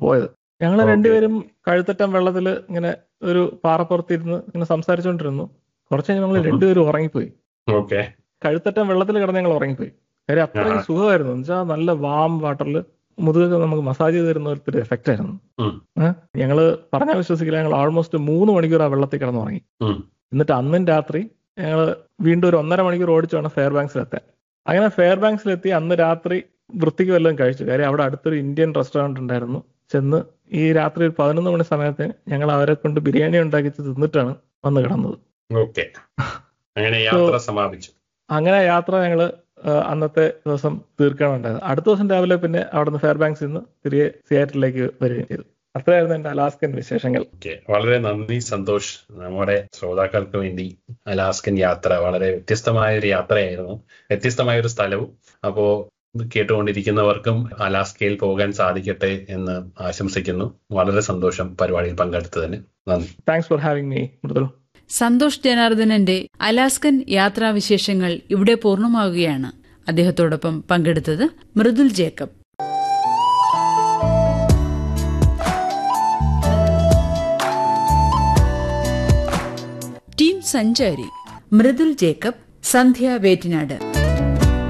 പോയത് ഞങ്ങൾ Okay. രണ്ടുപേരും കഴുത്തറ്റം വെള്ളത്തിൽ ഇങ്ങനെ ഒരു പാറപ്പുറത്തിരുന്ന് ഇങ്ങനെ സംസാരിച്ചുകൊണ്ടിരുന്നു കുറച്ച് കഴിഞ്ഞ് ഞങ്ങൾ ഉം. രണ്ടുപേരും ഉറങ്ങിപ്പോയി ഓക്കെ കഴുത്തറ്റം വെള്ളത്തിൽ കിടന്ന് ഞങ്ങൾ ഉറങ്ങിപ്പോയി കാര്യം അത്രയും ആഹാ. സുഖമായിരുന്നു എന്ന് വെച്ചാൽ നല്ല വാം വാട്ടറിൽ മുതുകൊക്കെ നമുക്ക് മസാജ് ചെയ്ത് തരുന്ന ഒരു എഫക്റ്റ് ആയിരുന്നു ഉം. ഏഹ്? ഞങ്ങള് പറഞ്ഞാൽ വിശ്വസിക്കില്ല ഞങ്ങൾ ഓൾമോസ്റ്റ് മൂന്ന് മണിക്കൂർ ആ വെള്ളത്തിൽ കിടന്ന് ഉറങ്ങി ഉം. എന്നിട്ട് അന്നും രാത്രി ഞങ്ങൾ വീണ്ടും ഒരു ഒന്നര മണിക്കൂർ ഓടിച്ചു വേണം ഫെയർ ബാങ്ക്സിലെത്താൻ അങ്ങനെ ഫെയർ ബാങ്ക്സിലെത്തി അന്ന് രാത്രി വൃത്തിക്ക് വല്ലതും കഴിച്ചു കാര്യം അവിടെ അടുത്തൊരു ഇന്ത്യൻ റെസ്റ്റോറന്റ് ഉണ്ടായിരുന്നു ചെന്ന് ഈ രാത്രി ഒരു പതിനൊന്ന് മണി സമയത്ത് ഞങ്ങൾ അവരെ കൊണ്ട് ബിരിയാണി ഉണ്ടാക്കിച്ച് തിന്നിട്ടാണ് വന്ന് കിടന്നത് ഓക്കെ അങ്ങനെ യാത്ര സമാപിച്ചു അങ്ങനെ യാത്ര ഞങ്ങള് ആ, അന്നത്തെ ദിവസം തീർക്കാനുണ്ടായത് അടുത്ത ദിവസം രാവിലെ പിന്നെ അവിടുന്ന് ഫെയർ ബാങ്ക്സിൽ നിന്ന് തിരികെ സിയാറ്റിലേക്ക് വരികയും ചെയ്തു അത്രയായിരുന്നു എന്റെ അലാസ്കൻ വിശേഷങ്ങൾ ഓക്കെ വളരെ നന്ദി സന്തോഷ് നമ്മുടെ ശ്രോതാക്കൾക്ക് വേണ്ടി അലാസ്കൻ യാത്ര വളരെ വ്യത്യസ്തമായ ഒരു യാത്രയായിരുന്നു വ്യത്യസ്തമായ ഒരു സ്ഥലവും അപ്പോ ഇത് കേട്ടുകൊണ്ടിരിക്കുന്നവർക്കും അലാസ്കയിൽ പോകാൻ സാധിക്കട്ടെ എന്ന് ആശംസിക്കുന്നു വളരെ സന്തോഷം പരിപാടിയിൽ പങ്കെടുത്തതിന് നന്ദി thanks for having me Mridul Santhosh ജനാർദ്ദനന്റെ അലാസ്കൻ യാത്രാവിശേഷങ്ങൾ ഇവിടെ പൂർണ്ണമാവുകയാണ് അദ്ദേഹത്തോടൊപ്പം പങ്കെടുത്തത് മൃദുൽ ജേക്കബ് ടീം സഞ്ചാരി മൃദുൽ ജേക്കബ് സന്ധ്യ വേറ്റിനാട്